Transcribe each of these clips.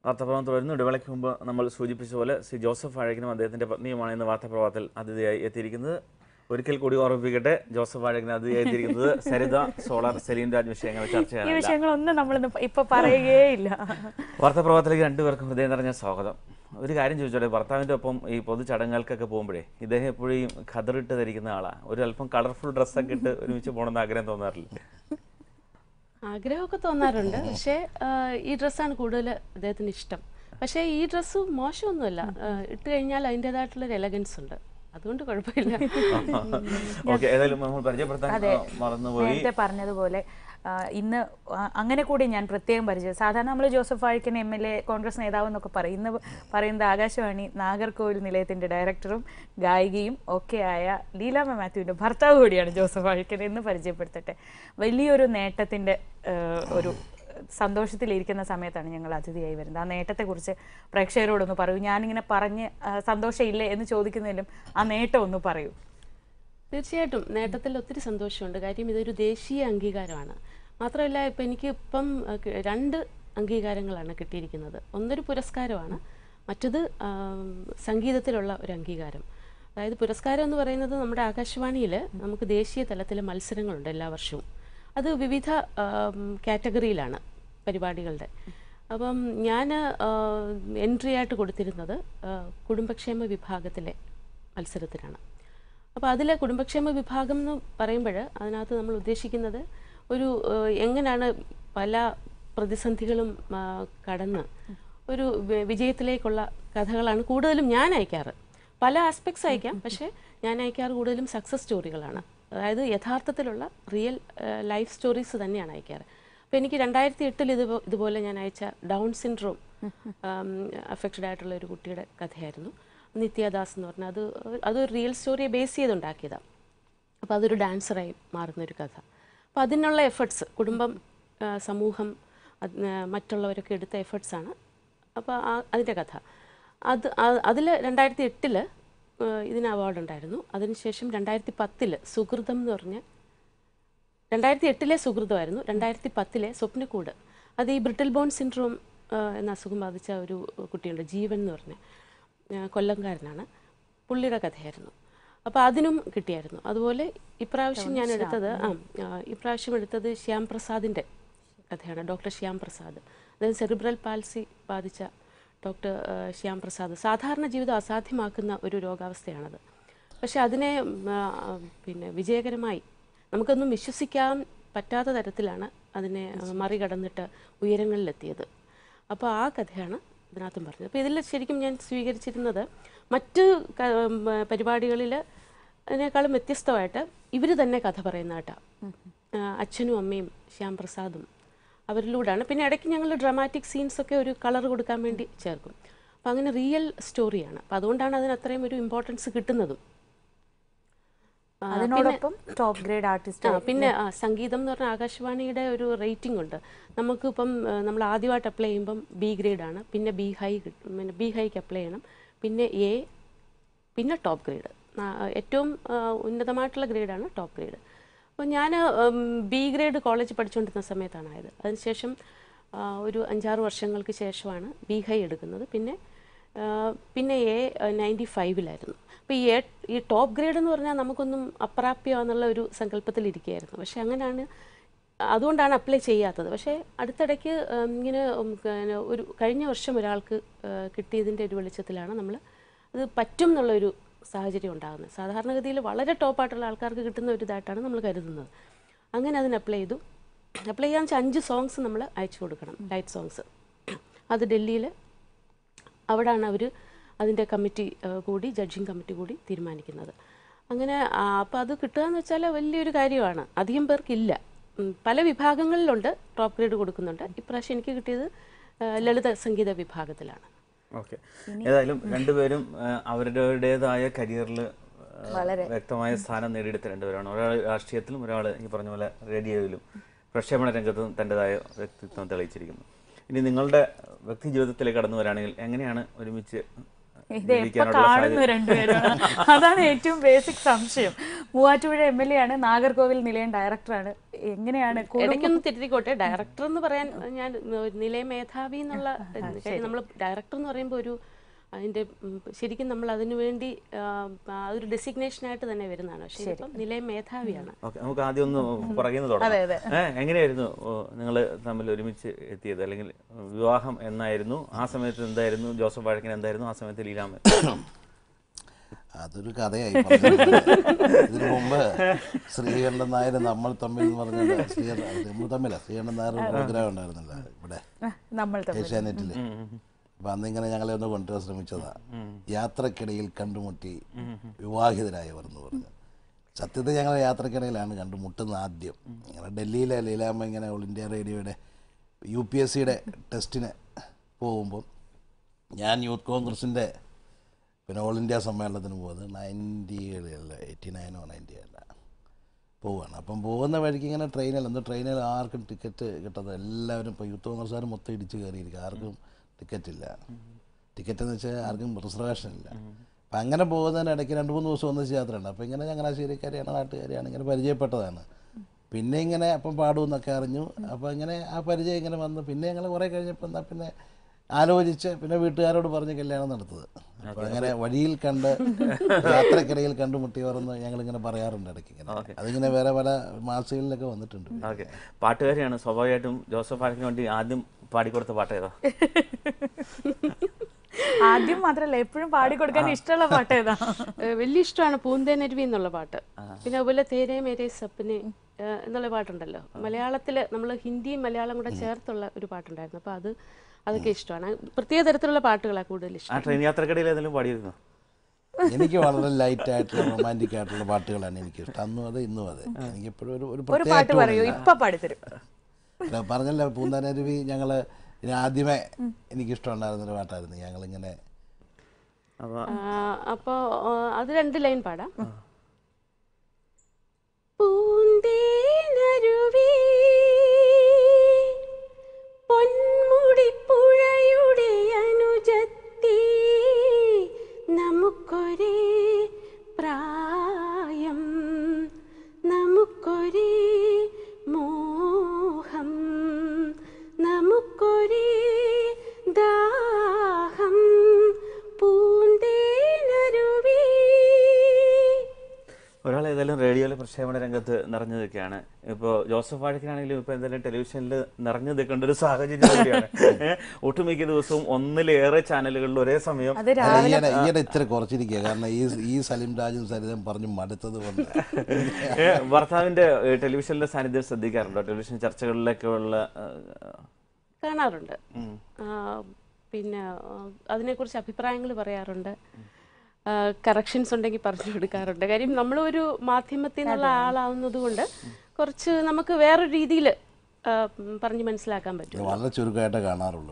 വാർത്താപ്രഭാതം തുടരുന്നു ഇടവേളയ്ക്ക് മുമ്പ് നമ്മൾ സൂചിപ്പിച്ച പോലെ ശ്രീ ജോസഫ് ആഴകിനും അദ്ദേഹത്തിന്റെ പത്നിയുമാണ് ഇന്ന് വാർത്താപ്രഭാതത്തിൽ അതിഥിയായി എത്തിയിരിക്കുന്നത് ഒരിക്കൽ കൂടി ഓർമ്മിപ്പിക്കട്ടെ ജോസഫ് ആഴകിന് അതിഥിയായി എത്തിയിരിക്കുന്നത് സരിത സോളാർ സെലീൻ രാജ് വിഷയങ്ങൾ ഈ ചർച്ചയാണ് വിഷയങ്ങളൊന്നും നമ്മളിന്ന് ഇപ്പൊ പറയുകയില്ല വാർത്താപ്രഭാതത്തിലേക്ക് രണ്ടുപേർക്കും ഹൃദയം നിറഞ്ഞ സ്വാഗതം ഒരു കാര്യം ചോദിച്ചോട്ടെ ഭർത്താവിൻ്റെ ഒപ്പം ഈ പൊതു ചടങ്ങുകൾക്കൊക്കെ പോകുമ്പോഴേ ഇദ്ദേഹം എപ്പോഴും ഈ ഖദറിട്ട് ധരിക്കുന്ന ആളാണ് ഒരു അല്പം കളർഫുൾ ഡ്രസ്സൊക്കെ ഇട്ട് ഒരുമിച്ച് പോകണമെന്ന് ആഗ്രഹം തോന്നാറില്ല ആഗ്രഹമൊക്കെ തോന്നാറുണ്ട് പക്ഷേ ആ, ഈ ഡ്രസ്സാണ് കൂടുതൽ അദ്ദേഹത്തിന് ഇഷ്ടം പക്ഷേ ഈ ഡ്രസ്സ് മോശമൊന്നുമല്ല ആ, ഇട്ട് കഴിഞ്ഞാൽ അതിൻ്റെതായിട്ടുള്ള ഒരു എലഗൻസ് ഉണ്ട് അതുകൊണ്ട് കുഴപ്പമില്ല ഓക്കെ ഏതായാലും നമ്മൾ പരിചയപ്പെടുത്താൻ അതെ ആ, മറന്നുപോയി നേരത്തെ പറഞ്ഞതുപോലെ ആ, ഇന്ന് ആ, അങ്ങനെ കൂടി ഞാൻ പ്രത്യേകം പരിചയം സാധാരണ നമ്മൾ Joseph Azhikkan M L A Congress നേതാവ് എന്നൊക്കെ പറയും ഇന്ന് പറയുന്നത് ആകാശവാണി നാഗർകോവിൽ നിലയത്തിന്റെ ഡയറക്ടറും ഗായികയും ഒക്കെയായ ലീലാമ്മ മാത്യുവിന്റെ ഭർത്താവ് കൂടിയാണ് ജോസഫ് ആഴിക്കൻ എന്ന് പരിചയപ്പെടുത്തട്ടെ വലിയൊരു നേട്ടത്തിന്റെ ആ, ഒരു സന്തോഷത്തിലിരിക്കുന്ന സമയത്താണ് ഞങ്ങൾ അതിഥിയായി വരുന്നത് ആ നേട്ടത്തെക്കുറിച്ച് പ്രേക്ഷകരോടൊന്ന് പറയൂ ഞാനിങ്ങനെ പറഞ്ഞ് ആ, സന്തോഷമില്ലേ എന്ന് ചോദിക്കുന്നതിലും ആ നേട്ടം ഒന്ന് പറയൂ തീർച്ചയായിട്ടും നേട്ടത്തിൽ ഒത്തിരി സന്തോഷമുണ്ട് കാര്യം ഇതൊരു ദേശീയ അംഗീകാരമാണ് മാത്രമല്ല ഇപ്പം എനിക്ക് ഇപ്പം ആ, ക- രണ്ട് അംഗീകാരങ്ങളാണ് കിട്ടിയിരിക്കുന്നത് ഒന്നൊരു പുരസ്കാരമാണ് മറ്റത് ആ, സംഗീതത്തിലുള്ള ഒരു അംഗീകാരം അതായത് പുരസ്കാരം എന്ന് പറയുന്നത് നമ്മുടെ ആകാശവാണിയിൽ നമുക്ക് ദേശീയ തലത്തിലെ മത്സരങ്ങളുണ്ട് എല്ലാ വർഷവും അത് വിവിധ കാറ്റഗറിയിലാണ് പരിപാടികളുടെ അപ്പം ഞാൻ എൻട്രി ആയിട്ട് കൊടുത്തിരുന്നത് ആ, കുടുംബക്ഷേമ വിഭാഗത്തിലെ മത്സരത്തിനാണ് അപ്പോൾ അതിലെ കുടുംബക്ഷേമ വിഭാഗം എന്ന് പറയുമ്പോൾ അതിനകത്ത് നമ്മൾ ഉദ്ദേശിക്കുന്നത് ഒരു ഏഹ്, എങ്ങനെയാണ് പല പ്രതിസന്ധികളും ആ, കടന്ന് ഒരു വി- വിജയത്തിലേക്കുള്ള കഥകളാണ് കൂടുതലും ഞാൻ അയക്കാറ് പല ആസ്പെക്ട്സ് അയക്കാം പക്ഷേ ഞാൻ അയക്കാറ് കൂടുതലും സക്സസ് സ്റ്റോറികളാണ് അതായത് യഥാർത്ഥത്തിലുള്ള റിയൽ ലൈഫ് സ്റ്റോറീസ് തന്നെയാണ് അയക്കാറ് അപ്പോൾ എനിക്ക് രണ്ടായിരത്തി എട്ടിൽ ഇത് ഇതുപോലെ ഞാൻ അയച്ച ഡൗൺ സിൻഡ്രോം അഫക്റ്റഡ് ആയിട്ടുള്ള ഒരു കുട്ടിയുടെ കഥയായിരുന്നു നിത്യദാസ് എന്ന് പറഞ്ഞാൽ അത് ഒരു- അതൊരു റിയൽ സ്റ്റോറിയെ ബേസ് ചെയ്തുണ്ടാക്കിയതാണ് അപ്പോൾ അതൊരു ഡാൻസറായി മാറുന്നൊരു കഥ അപ്പോൾ അതിനുള്ള എഫർട്സ് കുടുംബം ആ, സമൂഹം അത്, ആ, മറ്റുള്ളവരൊക്കെ എടുത്ത എഫർട്സാണ് അപ്പോൾ അതിൻ്റെ കഥ അത് അതിൽ രണ്ടായിരത്തി എട്ടിൽ ഇതിന് അവാർഡ് ഉണ്ടായിരുന്നു അതിനുശേഷം രണ്ടായിരത്തി പത്തിൽ സുഹൃതം എന്ന് പറഞ്ഞ രണ്ടായിരത്തി എട്ടിലെ സുഹൃതമായിരുന്നു രണ്ടായിരത്തി പത്തിലെ സ്വപ്നക്കൂട് അത് ഈ ബ്രിട്ടിൽ ബോൺ സിൻഡ്രോം ആ, എന്ന അസുഖം ബാധിച്ച ഒരു കുട്ടിയുണ്ട് ജീവൻ എന്ന് പറഞ്ഞ ആ, കൊല്ലംകാരനാണ് പുള്ളിയുടെ കഥയായിരുന്നു അപ്പോൾ അതിനും കിട്ടിയായിരുന്നു അതുപോലെ ഇപ്രാവശ്യം ഞാൻ എടുത്തത് ആ ആ, ഇപ്രാവശ്യം എടുത്തത് ശ്യാം പ്രസാദിൻ്റെ കഥയാണ് ഡോക്ടർ ശ്യാം പ്രസാദ് അതായത് സെറിബ്രൽ പാൽസി ബാധിച്ച ഡോക്ടർ ആ, ശ്യാം പ്രസാദ് സാധാരണ ജീവിതം അസാധ്യമാക്കുന്ന ഒരു രോഗാവസ്ഥയാണത് പക്ഷെ അതിനെ ഉം, ആ, പിന്നെ വിജയകരമായി നമുക്കൊന്നും വിശ്വസിക്കാൻ പറ്റാത്ത തരത്തിലാണ് അതിനെ ആ, മറികടന്നിട്ട് ഉയരങ്ങളിലെത്തിയത് അപ്പോൾ ആ കഥയാണ് ഇതിനകത്തും പറഞ്ഞത് അപ്പോൾ ഇതിൽ ശരിക്കും ഞാൻ സ്വീകരിച്ചിരുന്നത് മറ്റ് പരിപാടികളിൽ അതിനേക്കാളും വ്യത്യസ്തമായിട്ട് ഇവർ തന്നെ കഥ പറയുന്നതായിട്ടാണ് അച്ഛനും അമ്മയും ശ്യാം പ്രസാദും അവരിലൂടെയാണ് പിന്നെ ഇടയ്ക്ക് ഞങ്ങൾ ഡ്രാമാറ്റിക് സീൻസ് ഒക്കെ ഒരു കളർ കൊടുക്കാൻ വേണ്ടി ചേർക്കും അപ്പോൾ അങ്ങനെ റിയൽ സ്റ്റോറിയാണ് അപ്പോൾ അതുകൊണ്ടാണ് അതിന് അത്രയും ഒരു ഇമ്പോർട്ടൻസ് കിട്ടുന്നതും ആ, പിന്നെ- അതിനോടൊപ്പം ടോപ്പ് ഗ്രേഡ് ആർട്ടിസ്റ്റ് ആ, പിന്നെ ആ, സംഗീതം എന്ന് പറഞ്ഞാൽ ആകാശവാണിയുടെ ഒരു റേറ്റിംഗ് ഉണ്ട് നമുക്ക് ഇപ്പം നമ്മൾ ആദ്യമായിട്ട് അപ്ലൈ ചെയ്യുമ്പം ബി ഗ്രേഡ് ആണ് പിന്നെ ബി ഹൈ കിട്ടും പിന്നെ ബി ഹൈക്ക് അപ്ലൈ ചെയ്യണം പിന്നെ എ പിന്നെ ടോപ്പ് ഗ്രേഡ് ഏറ്റവും ആ, ഉന്നതമായിട്ടുള്ള ഗ്രേഡാണ് ടോപ്പ് ഗ്രേഡ് അപ്പോൾ ഞാൻ ബി ഗ്രേഡ് കോളേജ് പഠിച്ചുകൊണ്ടിരുന്ന സമയത്താണ് ആയത് അതിനുശേഷം ആ, ഒരു അഞ്ചാറ് വർഷങ്ങൾക്ക് ശേഷമാണ് ബി ഹൈ എടുക്കുന്നത് പിന്നെ ആ, പിന്നെ എ നയൻറ്റി ഫൈവിലായിരുന്നു അപ്പോൾ ഈ എ ഈ ടോപ്പ് ഗ്രേഡ് എന്ന് പറഞ്ഞാൽ നമുക്കൊന്നും അപ്രാപ്യം എന്നുള്ള ഒരു സങ്കല്പത്തിലിരിക്കുകയായിരുന്നു പക്ഷേ അങ്ങനെയാണ് അതുകൊണ്ടാണ് അപ്ലൈ ചെയ്യാത്തത് പക്ഷേ അടുത്തിടയ്ക്ക് ഉം, ഇങ്ങനെ ഉം, പിന്നെ ഒരു കഴിഞ്ഞ വർഷം ഒരാൾക്ക് ആ, കിട്ടിയതിൻ്റെ ഒരു വെളിച്ചത്തിലാണ് നമ്മൾ അത് പറ്റും എന്നുള്ളൊരു സാഹചര്യം ഉണ്ടാകുന്നത് സാധാരണഗതിയിൽ വളരെ ടോപ്പായിട്ടുള്ള ആൾക്കാർക്ക് കിട്ടുന്ന ഒരു ഇതായിട്ടാണ് നമ്മൾ കരുതുന്നത് അങ്ങനെ അതിന് അപ്ലൈ ചെയ്തു അപ്ലൈ ചെയ്യാന്ന് വെച്ചാൽ അഞ്ച് സോങ്സ് നമ്മൾ അയച്ചു കൊടുക്കണം ലൈറ്റ് സോങ്സ് അത് ഡൽഹിയിൽ അവിടാണ് അവർ അതിൻ്റെ കമ്മിറ്റി ആ, കൂടി ജഡ്ജിങ് കമ്മിറ്റി കൂടി തീരുമാനിക്കുന്നത് അങ്ങനെ അപ്പോൾ അത് കിട്ടുക എന്ന് വെച്ചാൽ വലിയൊരു കാര്യമാണ് അധികം പേർക്കില്ല ഉം, പല വിഭാഗങ്ങളിലുണ്ട് ടോപ്പ് ഗ്രേഡ് കൊടുക്കുന്നുണ്ട് ഇപ്രാവശ്യം എനിക്ക് കിട്ടിയത് ആ, ലളിത സംഗീത വിഭാഗത്തിലാണ് ഓക്കെ ഏതായാലും രണ്ടുപേരും ആ, അവരുടേതായ കരിയറിൽ വ്യക്തമായ സ്ഥാനം നേടിയെടുത്ത രണ്ടുപേരാണ് ഒരാൾ രാഷ്ട്രീയത്തിലും ഒരാൾ ഈ പറഞ്ഞ പോലെ റേഡിയോയിലും പ്രക്ഷേപണ രംഗത്തും തൻ്റെതായ വ്യക്തിത്വം തെളിയിച്ചിരിക്കുന്നു ഇനി നിങ്ങളുടെ വ്യക്തി ജീവിതത്തിലേക്ക് കടന്നു വരാണെങ്കിൽ എങ്ങനെയാണ് ഒരുമിച്ച് ഇത് എപ്പോ ജീവിക്കാനുള്ള കാണുന്നു സാഹചര്യം? രണ്ടുപേരും അതാണ് ഏറ്റവും ബേസിക് സംശയം മൂവാറ്റുപുഴ എം എൽ എ ആണ് നാഗർകോവിൽ നിലയം ഡയറക്ടറാണ് എങ്ങനെയാണ് കൂടും- ഇടയ്ക്കൊന്ന് തിരുത്തിക്കോട്ടെ ഡയറക്ടർ എന്ന് പറയാൻ ഞാൻ ഒരു നിലയ മേധാവി എന്നുള്ള നമ്മൾ ഡയറക്ടർ എന്ന് പറയുമ്പോൾ ഒരു അതിന്റെ ഉം, ശരിക്കും നമ്മൾ അതിനു വേണ്ടി ആ, അതൊരു ഡെസിഗ്നേഷൻ ആയിട്ട് തന്നെ വരുന്നതാണ് പക്ഷേ ഇപ്പം നിലയ മേധാവിയാണ് ഓക്കെ നമുക്ക് ആദ്യം ഒന്ന് പുറകിന്ന് അതെ, അതെ. തുടങ്ങാം ഏഹ് എങ്ങനെയായിരുന്നു നിങ്ങൾ തമ്മിൽ ഒരുമിച്ച് എത്തിയത് അല്ലെങ്കിൽ വിവാഹം എന്നായിരുന്നു ആ സമയത്ത് എന്തായിരുന്നു ജോസഫ് വഴക്കൻ എന്തായിരുന്നു ആ സമയത്ത് ലീലാമ അതൊരു കഥയായി പറഞ്ഞത്. ഇതിനു മുമ്പ് ശ്രീകണ്ഠൻ നായർ നമ്മൾ തമ്മിൽ എന്ന് പറഞ്ഞത് ശ്രീകണ്ഠൻ നമ്മൾ തമ്മില ശ്രീകണ്ഠൻ നായർ പ്രോഗ്രാം ഉണ്ടായിരുന്നില്ല ഇവിടെ ആ, നമ്മൾ തമ്മിൽ ഏഷ്യാനെറ്റിൽ അപ്പൊ അന്നിങ്ങനെ ഞങ്ങളെ ഒന്ന് കൊണ്ടുവരാൻ ശ്രമിച്ചതാ യാത്രക്കിടയിൽ കണ്ടുമുട്ടി വിവാഹിതരായവർ എന്ന് പറഞ്ഞു സത്യത്തിൽ ഞങ്ങൾ യാത്രക്കിടയിലാണ് കണ്ടുമുട്ടുന്നത് ആദ്യം ഇങ്ങനെ ഡൽഹിയിലെ ലീലാമ്മ ഇങ്ങനെ ഓൾ ഇന്ത്യ റേഡിയോയുടെ യു പി എസ് സിയുടെ ടെസ്റ്റിന് പോകുമ്പോൾ ഞാൻ യൂത്ത് കോൺഗ്രസിൻ്റെ പിന്നെ ഓൾ ഇന്ത്യ സമ്മേളനത്തിന് പോകുന്നത് നയൻറ്റികളിലല്ല എയ്റ്റി നയനോ നയൻറ്റി അല്ല പോവുകയാണ് അപ്പം പോകുന്ന വഴിക്ക് ഇങ്ങനെ ട്രെയിനിൽ എന്തോ ട്രെയിനിൽ ആർക്കും ടിക്കറ്റ് കിട്ടാതെ എല്ലാവരും ഇപ്പോൾ യൂത്ത് കോൺഗ്രസ്സുകാർ മൊത്തം ഇടിച്ച് കയറിയിരിക്കുക ആർക്കും ടിക്കറ്റ് ഇല്ല ടിക്കറ്റ് എന്ന് വെച്ചാൽ ആർക്കും റിസർവേഷൻ ഇല്ല അപ്പം അങ്ങനെ പോകുന്നതിനിടയ്ക്ക് രണ്ട് മൂന്ന് ദിവസം ഒന്നിച്ച് യാത്രയുണ്ട് അപ്പോൾ ഇങ്ങനെ ചങ്ങനാശ്ശേരിക്കാരെയാണ് നാട്ടുകാരെയാണ് ഇങ്ങനെ പരിചയപ്പെട്ടതാണ് പിന്നെ ഇങ്ങനെ അപ്പം പാടുമെന്നൊക്കെ അറിഞ്ഞു അപ്പോൾ ഇങ്ങനെ ആ പരിചയം ഇങ്ങനെ വന്നു പിന്നെ ഞങ്ങൾ കുറേ കഴിഞ്ഞപ്പോൾ എന്നാൽ പിന്നെ ആലോചിച്ച് പിന്നെ വീട്ടുകാരോട് പറഞ്ഞ് കല്യാണം നടത്തത് അപ്പോൾ അങ്ങനെ വഴിയിൽ കണ്ട് യാത്രക്കിടയിൽ കണ്ടുമുട്ടിയവരെന്ന് ഞങ്ങളിങ്ങനെ പറയാറുണ്ട് ഇടയ്ക്ക് ഇങ്ങനെ അതിങ്ങനെ വേറെ പല മാസികളിലൊക്കെ വന്നിട്ടുണ്ട് ഓക്കെ പാട്ടുകാരിയാണ് സ്വാഭാവികമായിട്ടും ജോസഫ് വഴക്കിന് വേണ്ടി ആദ്യം പാടിക്കൊടുത്ത പാട്ട് ഏതാ ആദ്യം മാത്രല്ല എപ്പോഴും പാടിക്കൊടുക്കാൻ ഇഷ്ടമുള്ള പാട്ട് ഏതാ ഏഹ് വലിയ ഇഷ്ടമാണ് പൂന്തേനരുവി എന്നുള്ള പാട്ട് പിന്നെ അതുപോലെ തേരേ മേരേ സപ്പനെ ഏഹ് എന്നുള്ള പാട്ടുണ്ടല്ലോ മലയാളത്തിൽ നമ്മൾ ഹിന്ദിയും മലയാളം കൂടെ ചേർത്തുള്ള ഒരു പാട്ടുണ്ടായിരുന്നു അപ്പോൾ അത് അതൊക്കെ ഇഷ്ടമാണ് പ്രത്യേക തരത്തിലുള്ള പാട്ടുകളാണ് കൂടുതൽ ഇഷ്ടം ആ ട്രെയിൻ യാത്രക്കിടയിൽ ഏതെങ്കിലും പാടിയിരുന്നു എനിക്ക് വളരെ ലൈറ്റ് ആയിട്ടുള്ള റൊമാൻറ്റിക് ആയിട്ടുള്ള പാട്ടുകളാണ് എനിക്ക് ഇഷ്ടം അന്നും അതെ ഇന്നും അതെ എനിക്ക് എപ്പോഴും ഒരു ഒരു ഒരു പ്രത്യേക പാട്ട് tone പറയൂ ഇല്ല. ഇപ്പൊ പാടിത്തരും അല്ല, പറഞ്ഞല്ലോ പൂന്താനരുവി ഞങ്ങള് ഇതിന് ആദ്യമേ എനിക്ക് ഇഷ്ടമുണ്ടായിരുന്ന ഒരു പാട്ടായിരുന്നു ഞങ്ങളിങ്ങനെ അപ്പോൾ അപ്പോൾ അത് രണ്ട് ലൈൻ പാടാം പൂന്തേനരുവി പൊന്മുടിപ്പുഴയുടെ അനുജത്തി നമുക്കൊരേ പ്രായം നമുക്കൊരേ മോഹം നമുക്കൊരേ ദാഹം പൂന്തേനരുവി ഒരാൾ ഏതായാലും റേഡിയോയിലെ പ്രക്ഷേപണ രംഗത്ത് നിറഞ്ഞു നിൽക്കുകയാണ് ഇപ്പോൾ ജോസഫ് വാഴക്കിനാണെങ്കിലും ഇപ്പോൾ എന്തായാലും ടെലിവിഷനിൽ നിറഞ്ഞു നിൽക്കേണ്ട ഒരു സാഹചര്യം കൂടിയാണ് ഏഹ് ഒട്ടുമിക്ക ദിവസവും ഒന്നിലേറെ ചാനലുകളിൽ ഒരേ സമയം അത് അല്ല, ഈയിടെ ഈയിടെ ഇത്ര കുറച്ചിരിക്കുക കാരണം ഈ ഈ സലിം രാജും സരിതം പറഞ്ഞു മടുത്തത് കൊണ്ട് ഏഹ് ഭർത്താവിന്റെ ഏഹ് ടെലിവിഷനിലെ സാന്നിധ്യം ശ്രദ്ധിക്കാറുണ്ടോ ടെലിവിഷൻ ചർച്ചകളിലൊക്കെ ഉള്ള ഏഹ്, കാണാറുണ്ട് ആ, പിന്നെ ആ, അതിനെക്കുറിച്ച് അഭിപ്രായങ്ങൾ പറയാറുണ്ട് കറക്ഷൻസ് ഉണ്ടെങ്കിൽ പറഞ്ഞു കൊടുക്കാറുണ്ട് കാര്യം നമ്മളൊരു മാധ്യമത്തിൽ നിന്നുള്ള ആളാവുന്നത് കൊണ്ട് കുറച്ച് നമുക്ക് വേറൊരു രീതിയിൽ പറഞ്ഞ് മനസ്സിലാക്കാൻ പറ്റും വളരെ ചുരുക്കമായിട്ടേ കാണാറുള്ളൂ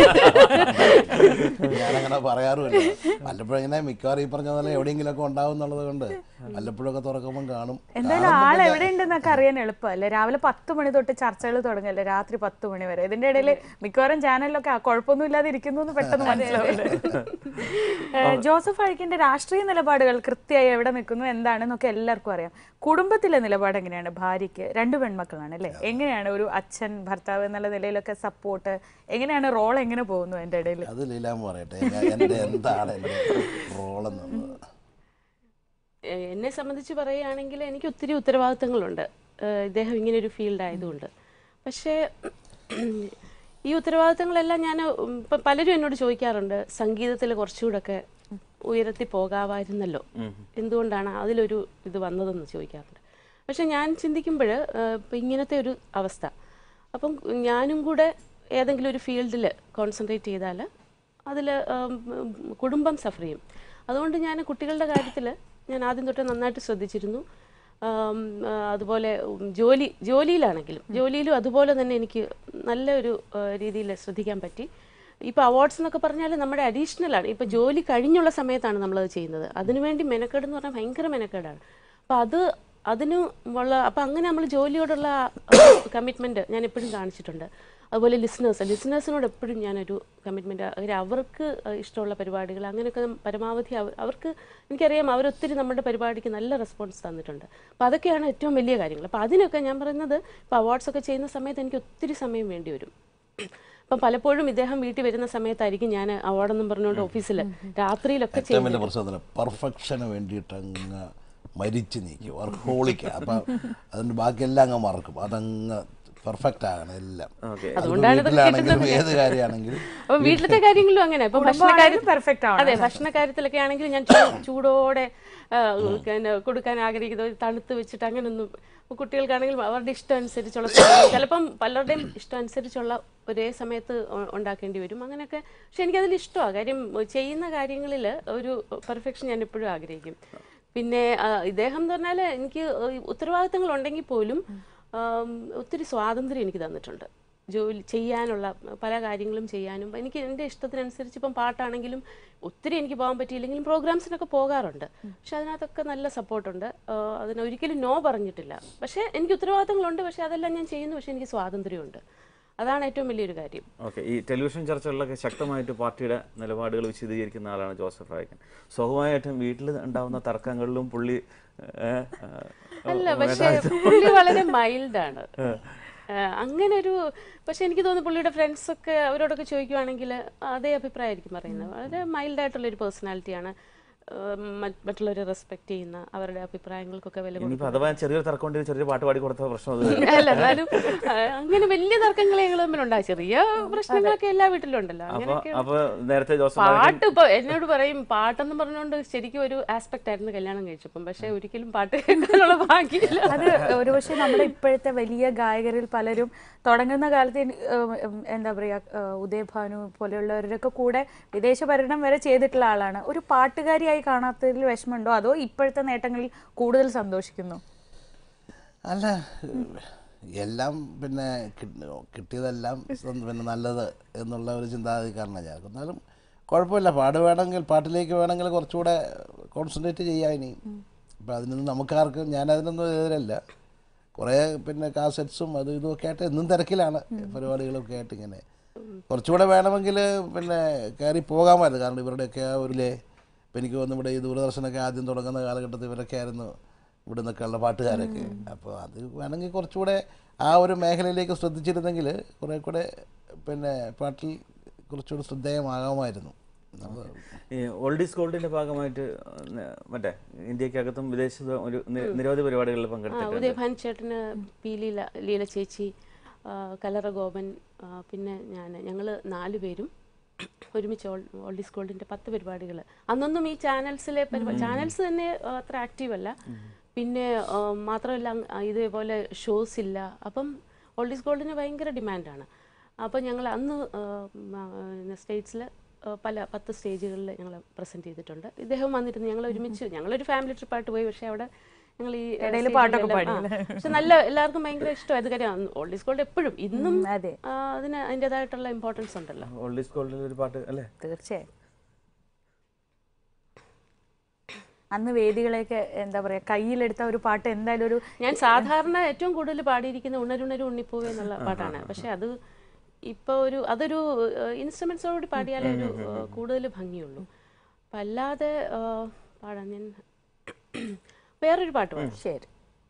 ഞാനങ്ങനെ പറയാറുമില്ല വല്ലപ്പോഴും ഇങ്ങനെ മിക്കവാറും ഈ പറഞ്ഞ പോലെ എവിടെയെങ്കിലുമൊക്കെ ഉണ്ടാവും എന്നുള്ളത് കൊണ്ട് വല്ലപ്പോഴൊക്കെ തുറക്കുമ്പം കാണും എന്തായാലും ആൾ എവിടെ ഉണ്ടെന്നൊക്കെ അറിയാൻ എളുപ്പമല്ലേ രാവിലെ പത്ത് മണി തൊട്ട് ചർച്ചകൾ തുടങ്ങല്ലേ രാത്രി പത്ത് മണി വരെ ഇതിന്റെ ഇടയിൽ മിക്കവാറും ചാനലിലൊക്കെ ആ കുഴപ്പമൊന്നും ഇല്ലാതെ ഇരിക്കുന്നു എന്ന് പെട്ടെന്ന് മനസ്സിലാവുന്നുണ്ട് ഏഹ് ജോസഫ് അഴിക്കിന്റെ രാഷ്ട്രീയ നിലപാടുകൾ കൃത്യമായി എവിടെ നിൽക്കുന്നു എന്താണെന്നൊക്കെ എല്ലാവർക്കും അറിയാം കുടുംബത്തിലെ നിലപാട് എങ്ങനെയാണ് ഭാര്യയ്ക്ക് രണ്ട് പെൺമക്കളാണ് അല്ലേ എങ്ങനെയാണ് ഒരു അച്ഛൻ ഭർത്താവ് എന്നുള്ള നിലയിലൊക്കെ സപ്പോർട്ട് എങ്ങനെയാണ് റോൾ എങ്ങനെ പോകുന്നു എൻ്റെ ഇടയിൽ അത് ലീലാമ്മ പറയട്ടെ ഞാൻ- എൻ്റെ എന്താണ് എൻ്റെ റോളെന്നുള്ളത് ഏഹ് എന്നെ സംബന്ധിച്ച് പറയുകയാണെങ്കിൽ എനിക്ക് ഒത്തിരി ഉത്തരവാദിത്തങ്ങളുണ്ട് ഏഹ് ഇദ്ദേഹം ഇങ്ങനെ ഒരു ഫീൽഡ് ആയതുകൊണ്ട് പക്ഷേ ഈ ഉത്തരവാദിത്തങ്ങളെല്ലാം ഞാൻ ഉം, ഇപ്പം പലരും എന്നോട് ചോദിക്കാറുണ്ട് സംഗീതത്തിൽ കുറച്ചുകൂടെയൊക്കെ ഉയരത്തി പോകാമായിരുന്നല്ലോ എന്തുകൊണ്ടാണ് അതിലൊരു ഇത് വന്നതെന്ന് ചോദിക്കാറുണ്ട് പക്ഷെ ഞാൻ ചിന്തിക്കുമ്പോൾ ഇപ്പം ഇങ്ങനത്തെ ഒരു അവസ്ഥ അപ്പം ഞാനും കൂടെ ഏതെങ്കിലും ഒരു ഫീൽഡിൽ കോൺസെൻട്രേറ്റ് ചെയ്താൽ അതിൽ കുടുംബം സഫർ ചെയ്യും അതുകൊണ്ട് ഞാൻ കുട്ടികളുടെ കാര്യത്തിൽ ഞാൻ ആദ്യം തൊട്ട് നന്നായിട്ട് ശ്രദ്ധിച്ചിരുന്നു ആം, ആ, അതുപോലെ ഉം, ജോലി ജോലിയിലാണെങ്കിലും ജോലിയിലും അതുപോലെ തന്നെ എനിക്ക് നല്ലൊരു രീതിയിൽ ശ്രദ്ധിക്കാൻ പറ്റി ഇപ്പോൾ അവാർഡ്സ് എന്നൊക്കെ പറഞ്ഞാൽ നമ്മുടെ അഡീഷണൽ ആണ് ഇപ്പോൾ ജോലി കഴിഞ്ഞുള്ള സമയത്താണ് നമ്മളത് ചെയ്യുന്നത് അതിനുവേണ്ടി മെനക്കേട് എന്ന് പറഞ്ഞാൽ ഭയങ്കര മെനക്കേടാണ് അപ്പോൾ അത് അതിന് ഉള്ള അപ്പം അങ്ങനെ നമ്മൾ ജോലിയോടുള്ള കമ്മിറ്റ്മെൻറ്റ് ഞാൻ എപ്പോഴും കാണിച്ചിട്ടുണ്ട് അതുപോലെ ലിസണേഴ്സ് ലിസണേഴ്സിനോട് എപ്പോഴും ഞാനൊരു കമ്മിറ്റ്മെൻറ്റ് അവർ അവർക്ക് ഇഷ്ടമുള്ള പരിപാടികൾ അങ്ങനെയൊക്കെ പരമാവധി അവ- അവർക്ക് എനിക്കറിയാം അവരൊത്തിരി നമ്മുടെ പരിപാടിക്ക് നല്ല റെസ്പോൺസ് തന്നിട്ടുണ്ട് അപ്പോൾ അതൊക്കെയാണ് ഏറ്റവും വലിയ കാര്യങ്ങൾ അപ്പോൾ അതിനൊക്കെ ഞാൻ പറയുന്നത് ഇപ്പോൾ അവാർഡ്സ് ഒക്കെ ചെയ്യുന്ന സമയത്ത് എനിക്ക് ഒത്തിരി സമയം വേണ്ടി വരും അപ്പം പലപ്പോഴും ഇദ്ദേഹം വീട്ടിൽ വരുന്ന സമയത്തായിരിക്കും ഞാൻ അവാർഡെന്നും പറഞ്ഞുകൊണ്ട് ഓഫീസിൽ രാത്രിയിലൊക്കെ ഏറ്റവും ചെയ്യുന്നത് വലിയ പ്രശ്നത്തിന് പെർഫെക്ഷന് വേണ്ടിയിട്ട് അങ്ങ് മരിച്ചു നീക്കി വർക്കോളിക്ക അപ്പം അതിൻ്റെ ബാക്കിയെല്ലാം അങ്ങ് മറക്കും അതങ്ങ് പെർഫെക്റ്റ് ആകണം എല്ലാം Okay. അതിപ്പോ അതുകൊണ്ടാണ് ഇതൊക്കെ വീട്ടിലാണെങ്കിലും ഏത് കാര്യമാണെങ്കിലും അപ്പൊ വീട്ടിലത്തെ കാര്യങ്ങളിലും അങ്ങനെ ഇപ്പൊ ഭക്ഷണ കുടുംബമാണെങ്കിലും perfect ആവണം. അതെ ഭക്ഷണ കാര്യത്തിലൊക്കെ ആണെങ്കിൽ ഞാൻ ചൂ- ചൂടോടെ ആ, പിന്നെ കൊടുക്കാൻ ആഗ്രഹിക്കുന്നത് തണുത്ത് വെച്ചിട്ട് അങ്ങനൊന്നും ഇപ്പൊ കുട്ടികൾക്കാണെങ്കിൽ അവരുടെ ഇഷ്ടം അനുസരിച്ചുള്ള സാധനം ചിലപ്പം പലരുടെയും ഇഷ്ടം അനുസരിച്ചുള്ള ഒരേ സമയത്ത് ഉ- ഉണ്ടാക്കേണ്ടി വരും അങ്ങനെയൊക്കെ പക്ഷെ എനിക്കതിൽ ഇഷ്ടമാണ് കാര്യം ചെയ്യുന്ന കാര്യങ്ങളിൽ ഒരു പെർഫെക്ഷൻ ഞാൻ എപ്പോഴും ആഗ്രഹിക്കും പിന്നെ ആ, ഇദ്ദേഹം എന്ന് പറഞ്ഞാൽ എനിക്ക് ഉത്തരവാദിത്തങ്ങൾ ഉണ്ടെങ്കിൽ പോലും ആം, ഒത്തിരി സ്വാതന്ത്ര്യം എനിക്ക് തന്നിട്ടുണ്ട് ജോലി ചെയ്യാനുള്ള പല കാര്യങ്ങളും ചെയ്യാനും എനിക്ക് എൻ്റെ ഇഷ്ടത്തിനനുസരിച്ച് ഇപ്പം പാട്ടാണെങ്കിലും ഒത്തിരി എനിക്ക് പോകാൻ പറ്റിയില്ലെങ്കിലും പ്രോഗ്രാംസിനൊക്കെ പോകാറുണ്ട് പക്ഷെ അതിനകത്തൊക്കെ നല്ല സപ്പോർട്ടുണ്ട് അതിന് ഒരിക്കലും നോ പറഞ്ഞിട്ടില്ല പക്ഷേ എനിക്ക് ഉത്തരവാദിത്തങ്ങളുണ്ട് പക്ഷേ അതെല്ലാം ഞാൻ ചെയ്യുന്നു പക്ഷേ എനിക്ക് സ്വാതന്ത്ര്യമുണ്ട് അതാണ് ഏറ്റവും വലിയൊരു കാര്യം ഓക്കെ ഈ ടെലിവിഷൻ ചർച്ചകളിലൊക്കെ ശക്തമായിട്ട് പാർട്ടിയുടെ നിലപാടുകൾ വിശദീകരിക്കുന്ന ആളാണ് ജോസഫ് റായ്ക്കൻ സ്വാഭാവികമായിട്ടും വീട്ടിൽ ഉണ്ടാവുന്ന തർക്കങ്ങളിലും പുള്ളി ഏ, ഏ, അല്ല പക്ഷേ പുള്ളി വളരെ മൈൽഡാണ് അങ്ങനെ ഒരു പക്ഷെ എനിക്ക് തോന്നുന്നു പുള്ളിയുടെ ഫ്രണ്ട്സ് ഒക്കെ അവരോടൊക്കെ ചോദിക്കുവാണെങ്കിൽ അതേ അഭിപ്രായമായിരിക്കും പറയുന്നത് വളരെ മൈൽഡായിട്ടുള്ള ഒരു പേഴ്സണാലിറ്റിയാണ് മറ്റുള്ളവരെ റെസ്പെക്ട് ചെയ്യുന്ന അവരുടെ അഭിപ്രായങ്ങൾക്കൊക്കെ വില ഇനിയിപ്പോ അഥവാ ചെറിയൊരു തർക്കം ഉണ്ടെങ്കിൽ ചെറിയ പാട്ട് പാടി കൊടുത്ത പ്രശ്നം അത് വരും. അല്ല എന്നാലും ആ, അങ്ങനെ വലിയ തർക്കങ്ങളെ ഞങ്ങൾ തമ്മിലുണ്ടായി ചെറിയ പ്രശ്നങ്ങളൊക്കെ എല്ലാ വീട്ടിലും ഉണ്ടല്ലോ അപ്പൊ അങ്ങനെയൊക്കെ അപ്പൊ നേരത്തെ ജോസഫ് റായ്ക്കൻ പാട്ട് ഇപ്പൊ എന്നോട് പറയും പാട്ടെന്ന് പറഞ്ഞുകൊണ്ട് ശരിക്കും ഒരു ആസ്പെക്ട് ആയിരുന്നു കല്യാണം കഴിച്ചപ്പം പക്ഷെ ഒരിക്കലും പാട്ട് കേൾക്കാനുള്ള ഭാഗ്യമില്ല അത് ഒരുപക്ഷെ നമ്മുടെ ഇപ്പോഴത്തെ വലിയ ഗായകരിൽ പലരും തുടങ്ങുന്ന കാലത്ത് എനി- ഏഹ് ഉം എന്താ പറയുക ഉദയഭാനു പോലെയുള്ളവരൊക്കെ കൂടെ വിദേശ പര്യടനം വരെ ചെയ്തിട്ടുള്ള ആളാണ് ഒരു പാട്ടുകാരിയായി കാണാത്തതിൽ വിഷമമുണ്ടോ അതോ ഇപ്പോഴത്തെ നേട്ടങ്ങളിൽ കൂടുതൽ സന്തോഷിക്കുന്നു അല്ല എല്ലാം പിന്നെ കിട്ടി- കിട്ടിയതെല്ലാം സ്വന്തം പിന്നെ നല്ലത് എന്നുള്ള ഒരു ചിന്താഗതിക്കാരനാണ് ഞാൻ എന്നാലും കുഴപ്പമില്ല പാട് വേണമെങ്കിൽ പാട്ടിലേക്ക് വേണമെങ്കിൽ കുറച്ചുകൂടെ കോൺസെൻട്രേറ്റ് ചെയ്യാം ഇനി അപ്പം അതിനൊന്നും നമുക്കാർക്കും ഞാൻ അതിനൊന്നും എതിരല്ല കുറേ പിന്നെ കാസറ്റ്സും അതും ഇതും ഒക്കെ ആയിട്ട് എന്നും തിരക്കിലാണ് പരിപാടികളൊക്കെ ആയിട്ട് ഇങ്ങനെ കുറച്ചുകൂടെ വേണമെങ്കിൽ പിന്നെ കയറി പോകാമായിരുന്നു കാരണം ഇവരുടെയൊക്കെ ആ ഒരു ഇപ്പം എനിക്ക് തോന്നുന്നു ഇവിടെ ഈ ദൂരദർശനൊക്കെ ആദ്യം തുടങ്ങുന്ന കാലഘട്ടത്തിൽ ഇവരൊക്കെ ആയിരുന്നു ഇവിടെ നിന്നൊക്കെയുള്ള പാട്ടുകാരൊക്കെ അപ്പോൾ അത് വേണമെങ്കിൽ കുറച്ചുകൂടെ ആ ഒരു മേഖലയിലേക്ക് ശ്രദ്ധിച്ചിരുന്നെങ്കിൽ കുറേ കൂടെ പിന്നെ പാട്ടിൽ കുറച്ചുകൂടെ ശ്രദ്ധേയമാകാമായിരുന്നു നമ്മൾ ഈ ഓൾഡീസ് ഗോൾഡിന്റെ ഭാഗമായിട്ട് ന- മറ്റേ ഇന്ത്യക്കകത്തും വിദേശത്തും ഒരു നി- നിരവധി പരിപാടികളിൽ ആ, പങ്കെടുത്തിട്ടുണ്ട് ഉദയഭാൻ ചേട്ടന് പി ലീല ലീല ചേച്ചി ആ, കലറ ഗോപൻ ആ, പിന്നെ ഞാൻ ഞങ്ങൾ നാല് പേരും ഒരുമിച്ച് ഓൾ ഓൾഡീസ് ഗോൾഡിൻ്റെ പത്ത് പരിപാടികൾ അന്നൊന്നും ഈ ചാനൽസിലെ പരിപാടി ചാനൽസ് തന്നെ ആ, അത്ര ആക്റ്റീവ് അല്ല പിന്നെ ആ, മാത്രമല്ല അങ് ആ, ഇതേപോലെ ഷോസ് ഇല്ല അപ്പം ഓൾഡീസ് ഗോൾഡിന് ഭയങ്കര ഡിമാൻഡാണ് അപ്പം ഞങ്ങൾ അന്ന് സ്റ്റേറ്റ്സിൽ പല പത്ത് സ്റ്റേജുകളിൽ ഞങ്ങൾ പ്രസൻറ്റ് ചെയ്തിട്ടുണ്ട് ഇദ്ദേഹം വന്നിരുന്നു ഞങ്ങൾ ഒരുമിച്ച് ഞങ്ങളൊരു ഫാമിലി ട്രിപ്പായിട്ട് പോയി പക്ഷേ അവിടെ ഞങ്ങൾ ഈ ആ, ഇടയില് stage പാട്ടൊക്കെ ലെല്ലാം- ആ, പക്ഷെ നല്ല എല്ലാവർക്കും ഭയങ്കര ഇഷ്ടമായത് കാര്യം ഓൾഡ് ഈസ് ഗോൾഡ് എപ്പോഴും ഇന്നും അതെ. ആ, അതിന് അതിൻ്റെതായിട്ടുള്ള ഇമ്പോർട്ടൻസ് ഉണ്ടല്ലോ ഓൾഡീസ് ഗോൾഡിൽ ഒരു പാട്ട് അല്ലേ തീർച്ചയായും അന്ന് വേദികളെയൊക്കെ എന്താ പറയാ കയ്യിലെടുത്ത ഒരു പാട്ട് എന്തായാലും ഒരു ഞാൻ സാധാരണ ഏറ്റവും കൂടുതൽ പാടിയിരിക്കുന്ന ഉണരുണരു ഉണ്ണിപ്പൂവേ എന്നുള്ള പാട്ടാണ് പക്ഷെ അത് ഇപ്പോൾ ഒരു അതൊരു ഇൻസ്ട്രുമെന്റ്സോടുകൂടി പാടിയാലേ ഒരു കൂടുതൽ ഭംഗിയുള്ളൂ അപ്പം അല്ലാതെ ആ, പാടാൻ ഞാൻ വേറൊരു പാട്ട് പാടാം ശരി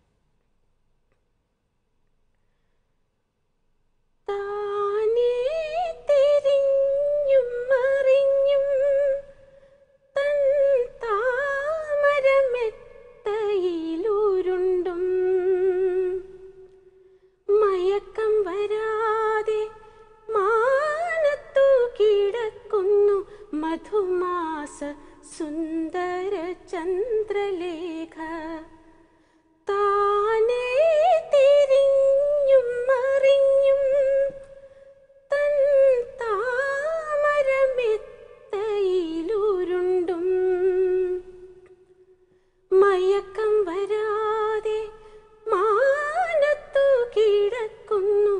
താനേ തിരിഞ്ഞും മറിഞ്ഞും തൻ താമരമെത്തയിലൂരുണ്ടും മയക്കം വരാതെ മാനത്തു കിടക്കുന്നു മധുമാസ സുന്ദര ചന്ദ്രലേഖ താനേ തിരിഞ്ഞും മറിഞ്ഞും തൻ താമരമെത്തയിലൂരുണ്ടും മയക്കം വരാതെ മാനത്തു കിടക്കുന്നു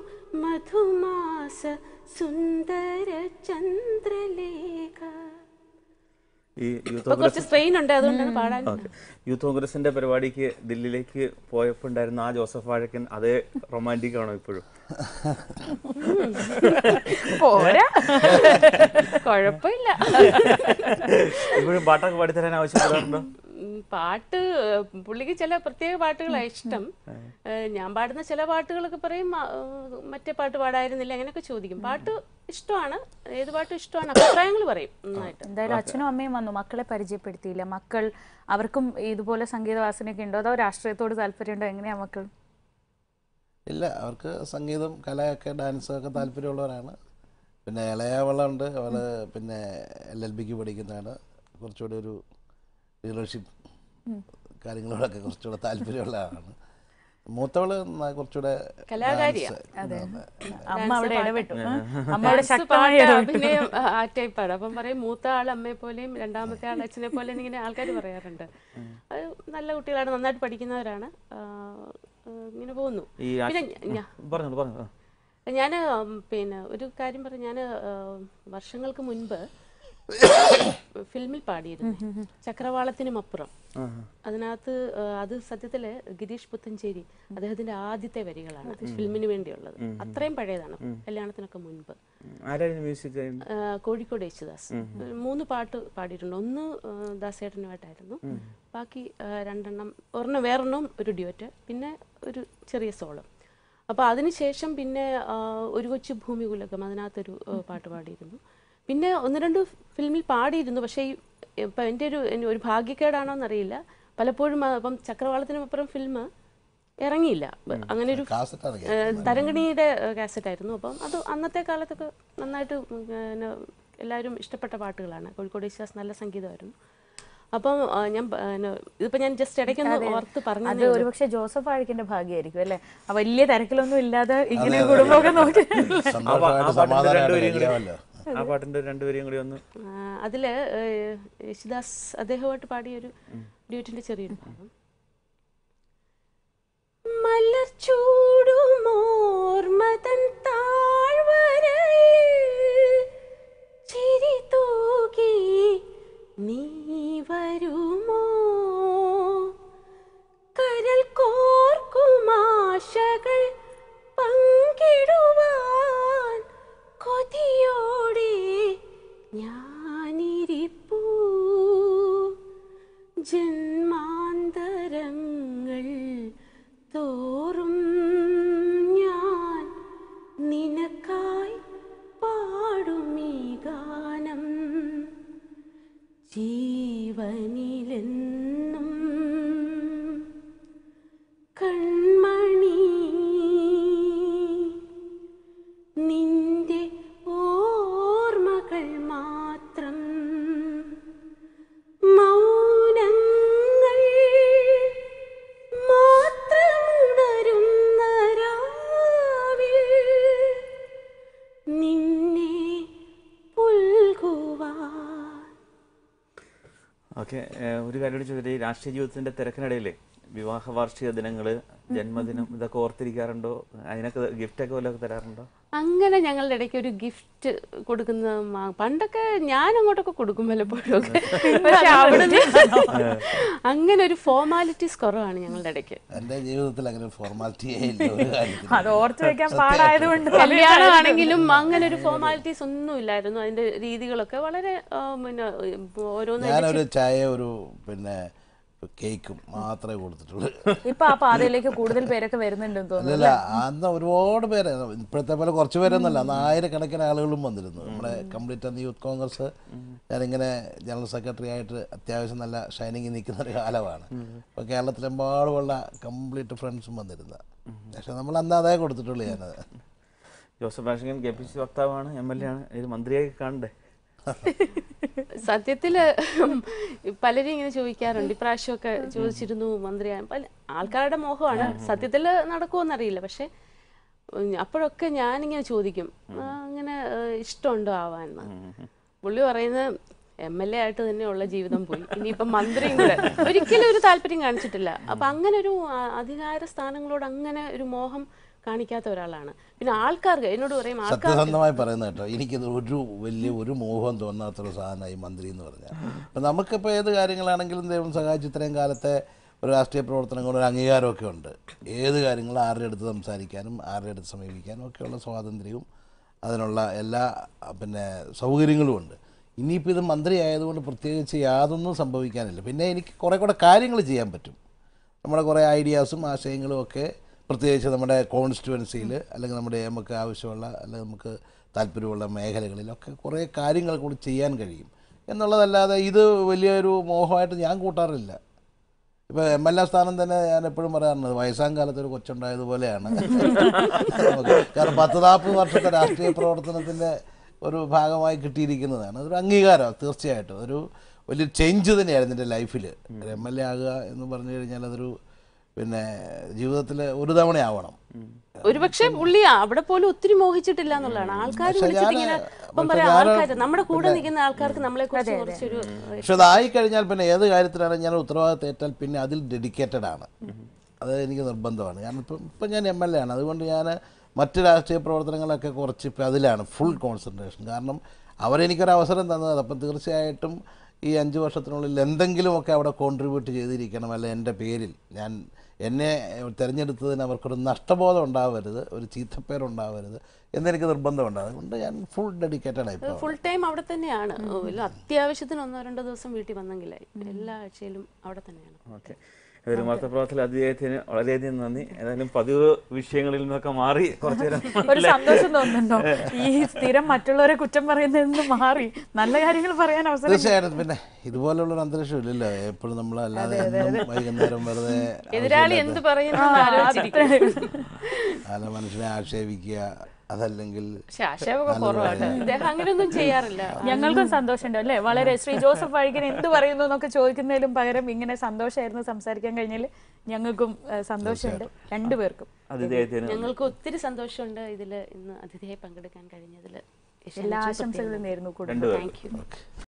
മധുമാസ സുന്ദര ചന്ദ്രലേഖ ഈ യൂത്ത് ഇപ്പൊ കുറച്ച് സ്ട്രെയിൻ ഉണ്ട് അതുകൊണ്ടാണ് പാടാൻ ഓക്കെ യൂത്ത് കോൺഗ്രസിന്റെ പരിപാടിക്ക് ദില്ലിയിലേക്ക് പോയപ്പോൾ ഉണ്ടായിരുന്ന ആ ജോസഫ് വാഴക്കൻ അതേ റൊമാൻറ്റിക് ആണോ ഇപ്പോഴും പോരാ കുഴപ്പമില്ല ഇപ്പോഴും പാട്ടൊക്കെ പാടിത്തരാൻ ആവശ്യപ്പെടാറുണ്ടോ ഉം, പാട്ട് ഏഹ്, പുള്ളിക്ക് ചില പ്രത്യേക പാട്ടുകളാണ് ഇഷ്ടം ഏഹ്, ഞാൻ പാടുന്ന ചില പാട്ടുകളൊക്കെ പറയും ആ, ഏഹ്, മറ്റേ പാട്ട് പാടായിരുന്നില്ല അങ്ങനെയൊക്കെ ചോദിക്കും പാട്ട് ഇഷ്ടമാണ് ഏത് പാട്ടും ഇഷ്ടമാണ് അഭിപ്രായങ്ങൾ പറയും നന്നായിട്ട് എന്തായാലും അച്ഛനും അമ്മയും വന്നു മക്കളെ പരിചയപ്പെടുത്തിയില്ല മക്കൾ അവർക്കും ഇതുപോലെ സംഗീത വാസനയൊക്കെ ഉണ്ടോ അതോ രാഷ്ട്രീയത്തോട് താല്പര്യമുണ്ടോ എങ്ങനെയാ മക്കൾ ഇല്ല അവർക്ക് സംഗീതം കലയൊക്കെ ഡാൻസ് ഒക്കെ താല്പര്യമുള്ളവരാണ് പിന്നെ ഇളയവളുണ്ട് അവള് പിന്നെ എൽ എൽ ബിക്ക് പഠിക്കുന്നതാണ് കുറച്ചുകൂടി ഒരു ലീഡർഷിപ്പ് കാര്യങ്ങളോടൊക്കെ കുറച്ചുകൂടെ താല്പര്യമുള്ള ആളാണ് മൂത്തവള് ന- കുറച്ചുകൂടെ കലാകാരിയാ. dance, അമ്മ അവിടെ ഇടപെട്ടു ആ, അമ്മ അവിടെ ഡാൻസ്, ശക്തമായി പാട്ട്, ഇടപെട്ടു അഭിനയം ആ, ആ ടൈപ്പാണ് അപ്പം പറയും മൂത്ത ആൾ അമ്മയെ പോലെയും രണ്ടാമത്തെ ആൾ അച്ഛനെ പോലെയും ഇങ്ങനെ ആൾക്കാർ പറയാറുണ്ട് അത് നല്ല കുട്ടികളാണ് നന്നായിട്ട് പഠിക്കുന്നവരാണ് ആ, ആ, ഇങ്ങനെ പോകുന്നു ഈ പിന്നെ ഞാ- പറഞ്ഞോളൂ പറഞ്ഞു ഞാൻ പിന്നെ ഒരു കാര്യം പറഞ്ഞു ഞാൻ വർഷങ്ങൾക്ക് മുൻപ് ഫിലിമിൽ പാടിയിരുന്നു ചക്രവാളത്തിനും അപ്പുറം അതിനകത്ത് ആ, അത് സത്യത്തില് ഗിരീഷ് പുത്തഞ്ചേരി അദ്ദേഹത്തിന്റെ ആദ്യത്തെ വരികളാണ് ഫിലിമിന് വേണ്ടിയുള്ളത് അത്രയും പഴയതാണ് കല്യാണത്തിനൊക്കെ മുൻപ് ആരായിരുന്നു മ്യൂസിക് ആ, കോഴിക്കോട് യേശുദാസ് ഒരു മൂന്ന് പാട്ട് പാടിയിട്ടുണ്ട് ഒന്ന് ആ, ദാസേട്ടനുമായിട്ടായിരുന്നു ബാക്കി ആ, രണ്ടെണ്ണം ഒരെണ്ണം വേറൊരെണ്ണം ഒരു ഡ്യൂറ്റ് പിന്നെ ഒരു ചെറിയ സോളം അപ്പോൾ അതിനുശേഷം പിന്നെ ആ, ഒരു കൊച്ചു ഭൂമി കുലകം അതിനകത്തൊരു ആ, പാട്ട് പാടിയിരുന്നു പിന്നെ ഒന്ന് രണ്ട് ഫിലിമിൽ പാടിയിരുന്നു പക്ഷേ ഈ ഇപ്പം എൻ്റെ ഒരു എൻ- ഒരു ഭാഗ്യക്കേടാണോ എന്നറിയില്ല പലപ്പോഴും ആ, ഇപ്പം ചക്രവാളത്തിനപ്പുറം ഫിലിം ഇറങ്ങിയില്ല അങ്ങനെ ഒരു കാസറ്റാണ് ഏഹ് തരംഗിണിയുടെ കാസറ്റ് ആയിരുന്നു അപ്പം അത് അന്നത്തെ കാലത്തൊക്കെ നന്നായിട്ട് ഉം, പിന്നെ എല്ലാവരും ഇഷ്ടപ്പെട്ട പാട്ടുകളാണ് കോഴിക്കോട് യേശുദാസ് നല്ല സംഗീതമായിരുന്നു അപ്പം ആ, ഞാൻ പ- പിന്നെ ഇതിപ്പോ ഞാൻ ജസ്റ്റ് ഇടയ്ക്കൊന്ന് ഓർത്ത് അത് പറഞ്ഞു ഒരുപക്ഷെ ജോസഫ് ആഴിക്കിന്റെ ഭാഗ്യമായിരിക്കും അല്ലേ ആ വലിയ തിരക്കിലൊന്നും ഇല്ലാതെ ഇങ്ങനെ കുടുംബമൊക്കെ നോക്കി സന്തോഷമായിട്ട് സമാധാനമായിട്ട് കഴിയാമല്ലോ ആ പാട്ടിന്റെ രണ്ടുപേരെയും കൂടി ഒന്ന് അതില് ഏഹ്, യേശുദാസ് അദ്ദേഹമായിട്ട് പാടിയ ഒരു ഡ്യൂറ്റിന്റെ ചെറിയൊരു ഭാഗം മലർ ചൂടുമോർമതൻ താഴ്വരയിൽ ചിരി തൂകി നീ വരുമോ കരൽ കോർക്കുമാശകൾ പങ്കിടുവാൻ കൊതിയോടെ ഞാനിരിപ്പൂ ജന്മാന്തരങ്ങൾ തോറും ഞാൻ നിനക്കായി പാടുമീ ഗാനം ജീവനിലെന്നും കൺമണി നിന്റെ ഓർമ്മകൾ മാത്രം മൗനങ്ങൾ മാത്രമുണരുന്ന രാവിൽ നിന്നെ പുൽകുവാൻ ഓക്കെ ഒരു കാര്യം കൂടി ചോദിച്ചത് ഈ രാഷ്ട്രീയ ജീവിതത്തിന്റെ തിരക്കിനിടയിലെ വിവാഹ വാർഷിക ദിനങ്ങള് ജന്മദിനം ഇതൊക്കെ ഓർത്തിരിക്കാറുണ്ടോ അതിനൊക്കെ ഗിഫ്റ്റ് ഒക്കെ വല്ലതൊക്കെ തരാറുണ്ടോ അങ്ങനെ ഞങ്ങളുടെ ഇടയ്ക്ക് ഒരു ഗിഫ്റ്റ് കൊടുക്കുന്ന മാ- പണ്ടൊക്കെ ഞാൻ അങ്ങോട്ടൊക്കെ കൊടുക്കും പലപ്പോഴും ഒക്കെ പക്ഷെ അവിടുന്ന് അങ്ങനെ ഒരു ഫോർമാലിറ്റീസ് കുറവാണ് ഞങ്ങളുടെ ഇടയ്ക്ക് എൻ്റെ ജീവിതത്തിൽ അങ്ങനെ ഫോർമാലിറ്റിയേ ഇല്ല ഒരു കാര്യത്തിലും അത് ഓർത്ത് വെക്കാൻ പാടായതുകൊണ്ട് കല്യാണമാണെങ്കിലും അങ്ങനെ ഒരു ഫോർമാലിറ്റീസ് ഒന്നും ഇല്ലായിരുന്നു അതിന്റെ രീതികളൊക്കെ വളരെ ആ, പിന്നെ ഓരോന്ന് ഞാനൊരു ചായ ഒരു പിന്നെ കേക്കും മാത്രമേ കൊടുത്തിട്ടുള്ളൂ ഇപ്പൊ ആ പാതയിലേക്ക് കൂടുതൽ പേരൊക്കെ വരുന്നുണ്ടെന്ന് തോന്നുന്നു അല്ലല്ല അന്ന് ഒരുപാട് പേര് ഇപ്പോഴത്തെ പോലെ കുറച്ച് പേരൊന്നുമല്ല അന്ന് ആയിരക്കണക്കിന് ആളുകളും വന്നിരുന്നു നമ്മുടെ കംപ്ലീറ്റ് അന്ന് യൂത്ത് കോൺഗ്രസ് ഞാനിങ്ങനെ ജനറൽ സെക്രട്ടറി ആയിട്ട് അത്യാവശ്യം നല്ല ഷൈനിങ് നിൽക്കുന്ന ഒരു കാലമാണ് അപ്പോൾ കേരളത്തിലെമ്പാടുമുള്ള കംപ്ലീറ്റ് ഫ്രണ്ട്സും വന്നിരുന്ന പക്ഷെ നമ്മൾ അന്ന് അതേ കൊടുത്തിട്ടുള്ളൂ ഞാനത് ജോസഫ് രാഷ്ട്രീയൻ കെ പി സി വക്താവാണ് എം എൽ എ ആണ് ഇത് മന്ത്രിയായി കാണണ്ടേ സത്യത്തില് പലരും ഇങ്ങനെ ചോദിക്കാറുണ്ട് ഇപ്രാവശ്യമൊക്കെ ചോദിച്ചിരുന്നു മന്ത്രിയാൻ പല ആൾക്കാരുടെ മോഹമാണ് സത്യത്തില് നടക്കുമോന്നറിയില്ല പക്ഷെ ഉം, അപ്പോഴൊക്കെ ഞാനിങ്ങനെ ചോദിക്കും "ആ, അങ്ങനെ ഏഹ്, ഇഷ്ടമുണ്ടോ ആവാന്ന് പുള്ളി പറയുന്നത് എം എൽ എ ആയിട്ട് തന്നെയുള്ള ജീവിതം പോയി ഇനിയിപ്പം മന്ത്രിയും കൂടെ ഒരിക്കലും ഒരു താല്പര്യം കാണിച്ചിട്ടില്ല അപ്പൊ അങ്ങനെ ഒരു ആ, അധികാര സ്ഥാനങ്ങളോട് അങ്ങനെ ഒരു മോഹം കാണിക്കാത്ത ഒരാളാണ് പിന്നെ ആൾക്കാർക്ക് എന്നോട് പറയും ആൾക്കാർ സത്യസന്ധമായി പറയുന്നത് കേട്ടോ എനിക്കിത് ഒരു വലിയ ഒരു മോഹം തോന്നാത്തൊരു സാധനമായി മന്ത്രി എന്ന് പറഞ്ഞാൽ അപ്പം നമുക്കിപ്പോൾ ഏത് കാര്യങ്ങളാണെങ്കിലും ദൈവം സഹായിച്ച് ഇത്രയും കാലത്തെ ഒരു രാഷ്ട്രീയ പ്രവർത്തനം കൊണ്ട് ഒരു അംഗീകാരമൊക്കെ ഉണ്ട് ഏത് കാര്യങ്ങളും ആരുടെ അടുത്ത് സംസാരിക്കാനും ആരുടെ അടുത്ത് സമീപിക്കാനും ഒക്കെയുള്ള സ്വാതന്ത്ര്യവും അതിനുള്ള എല്ലാ അഹ് പിന്നെ സൗകര്യങ്ങളും ഉണ്ട് ഇനിയിപ്പോൾ ഇത് മന്ത്രി ആയതുകൊണ്ട് പ്രത്യേകിച്ച് യാതൊന്നും സംഭവിക്കാനില്ല പിന്നെ എനിക്ക് കുറേ കൂടെ കാര്യങ്ങൾ ചെയ്യാൻ പറ്റും നമ്മുടെ കുറേ ഐഡിയാസും ആശയങ്ങളും ഒക്കെ പ്രത്യേകിച്ച് നമ്മുടെ കോൺസ്റ്റിറ്റുവൻസിയിൽ അല്ലെങ്കിൽ നമ്മുടെ നമുക്ക് ആവശ്യമുള്ള അല്ലെങ്കിൽ നമുക്ക് താല്പര്യമുള്ള മേഖലകളിലൊക്കെ കുറേ കാര്യങ്ങൾ കൂടി ചെയ്യാൻ കഴിയും എന്നുള്ളതല്ലാതെ ഇത് വലിയൊരു മോഹമായിട്ട് ഞാൻ കൂട്ടാറില്ല ഇപ്പോൾ എം എൽ എ സ്ഥാനം തന്നെ ഞാൻ എപ്പോഴും പറയാറുണ്ട് വയസ്സാം കാലത്ത് ഒരു കൊച്ചുണ്ടായതുപോലെയാണ് നമുക്ക് കാരണം പത്ത് നാൽപ്പത് വർഷത്തെ രാഷ്ട്രീയ പ്രവർത്തനത്തിൻ്റെ ഒരു ഭാഗമായി കിട്ടിയിരിക്കുന്നതാണ് അതൊരു അംഗീകാരമാണ് തീർച്ചയായിട്ടും ഒരു വലിയ ചേഞ്ച് തന്നെയായിരുന്നു എൻ്റെ ലൈഫിൽ എം എൽ എ ആകുക എന്ന് പറഞ്ഞു കഴിഞ്ഞാൽ അതൊരു പിന്നെ ജീവിതത്തിൽ ഒരു തവണ ആവണം ഒരുപക്ഷെ പുള്ളി അവിടെ പോലും ഒത്തിരി മോഹിച്ചിട്ടില്ല എന്നുള്ളതാണ് ആൾക്കാർ പക്ഷെ വിളിച്ചിട്ട് ഞാന് ഇങ്ങനെ ഇപ്പം പക്ഷെ പറയാം ഞാന് ആൾക്കാർ നമ്മുടെ കൂടെ നിൽക്കുന്ന ആൾക്കാർക്ക് നമ്മളെ കുറിച്ച് കുറച്ചൊരു പക്ഷെ അതായി കഴിഞ്ഞാൽ പിന്നെ ഏത് കാര്യത്തിലാണ് ഞാൻ ഉത്തരവാദിത്തം ഏറ്റാൽ പിന്നെ അതിൽ ഡെഡിക്കേറ്റഡ് ആണ് അത് എനിക്ക് നിർബന്ധമാണ് കാരണം ഇപ്പം ഇപ്പം ഞാൻ എം എൽ എ ആണ് അതുകൊണ്ട് ഞാൻ മറ്റ് രാഷ്ട്രീയ പ്രവർത്തനങ്ങളൊക്കെ കുറച്ച് ഇപ്പം അതിലാണ് ഫുൾ കോൺസെൻട്രേഷൻ കാരണം അവരെനിക്കൊരു അവസരം തന്നത് അപ്പം തീർച്ചയായിട്ടും ഈ അഞ്ച് വർഷത്തിനുള്ളിൽ എന്തെങ്കിലുമൊക്കെ അവിടെ കോൺട്രിബ്യൂട്ട് ചെയ്തിരിക്കണം അല്ല എൻ്റെ പേരിൽ ഞാൻ എന്നെ തിരഞ്ഞെടുത്തതിന് അവർക്കൊരു നഷ്ടബോധം ഉണ്ടാവരുത് ഒരു ചീത്തപ്പേരുണ്ടാവരുത് എന്നെനിക്ക് നിർബന്ധമുണ്ട് അതുകൊണ്ട് ഞാൻ ഫുൾ ഡെഡിക്കേറ്റഡ് ആയിപ്പോൾ ഫുൾ ടൈം അവിടെ തന്നെയാണ് വല്ല അത്യാവശ്യത്തിന് ഒന്നോ രണ്ടോ ദിവസം വീട്ടിൽ വന്നെങ്കിലായി എല്ലാ ആഴ്ചയിലും അവിടെ തന്നെയാണ് ഓക്കെ ഒരു വാർത്താപ്രവർത്തന അദ്ദേഹത്തിന് വളരെയധികം നന്ദി ഏതായാലും പതിവ് വിഷയങ്ങളിൽ നിന്നൊക്കെ മാറി കുറച്ചു നേരം ഒരു സന്തോഷം തോന്നുന്നുണ്ടോ ഈ സ്ഥിരം മറ്റുള്ളവരെ കുറ്റം പറയുന്നതിൽ നിന്ന് മാറി നല്ല കാര്യങ്ങൾ പറയാൻ അവസരം തീർച്ചയായിട്ടും പിന്നെ ഇതുപോലുള്ള ഒരു അന്തരീക്ഷം ഇല്ലല്ലോ എപ്പോഴും നമ്മൾ അല്ലാതെ എന്നും വൈകുന്നേരം വെറുതെ എതിരാളി എന്ത് പറയുന്നു അല്ല മനുഷ്യനെ ആക്ഷേപിക്കുക അതല്ലെങ്കിൽ പക്ഷെ ആശയമൊക്കെ കുറവാണ് ഇദ്ദേഹം അങ്ങനെയൊന്നും ചെയ്യാറില്ല ഞങ്ങൾക്കും സന്തോഷമുണ്ട് അല്ലേ വളരെ ശ്രീ ജോസഫ് വഴിക്കൻ എന്ത് പറയുന്നു എന്നൊക്കെ ചോദിക്കുന്നതിലും പകരം ഇങ്ങനെ സന്തോഷമായിരുന്നു സംസാരിക്കാൻ കഴിഞ്ഞാൽ ഞങ്ങൾക്കും ഏഹ്, സന്തോഷമുണ്ട് രണ്ടുപേർക്കും അതിഥേയത്തിന് ഞങ്ങൾക്ക് ഒത്തിരി സന്തോഷമുണ്ട് ഇതിൽ ഇന്ന് അതിഥിയായി പങ്കെടുക്കാൻ കഴിഞ്ഞതിൽ എല്ലാ ആശംസകളും നേരുന്നു കൂടെ രണ്ടുപേർക്കും താങ്ക് യു